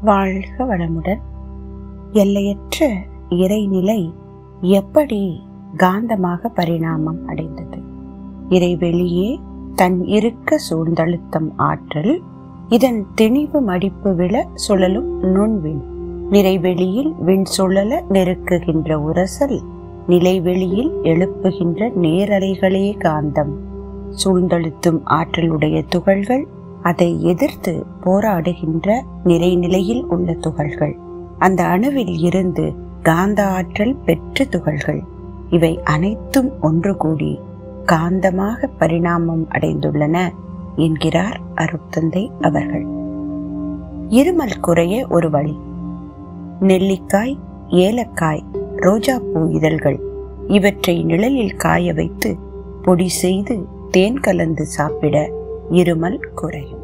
வாழ்க வளமுடன் எல்லையற்ற இறைநிலை எப்படி காந்தமாக பரிணாமம் அடைந்தது இறைவெளியே தன் இருக்க சூழ்ந்தழுத்தம் ஆற்றல் இதன் திணிவு மடிப்பு விழ சுழலும் நுண்விண் நிறைவெளியில் விண் சுழல நெருக்குகின்ற உரசல் நிலைவெளியில் எழுப்புகின்ற நேரலைகளே காந்தம் சூழ்ந்தழுத்தும் ஆற்றலுடைய துகள்கள் அதை எதிர்த்து போராடுகின்ற நிறைநிலையில் உள்ள துகள்கள் அந்த அணுவில் இருந்து காந்த ஆற்றல் பெற்ற துகள்கள் இவை அனைத்தும் ஒன்று கூடி காந்தமாக பரிணாமம் அடைந்துள்ளன என்கிறார் அருட்தந்தை அவர்கள் இருமல் குறைய ஒரு வழி நெல்லிக்காய் ஏலக்காய் ரோஜாப்பூ இதழ்கள் இவற்றை நிழலில் காய வைத்து பொடி செய்து தேன் கலந்து சாப்பிட இருமல் குறையும்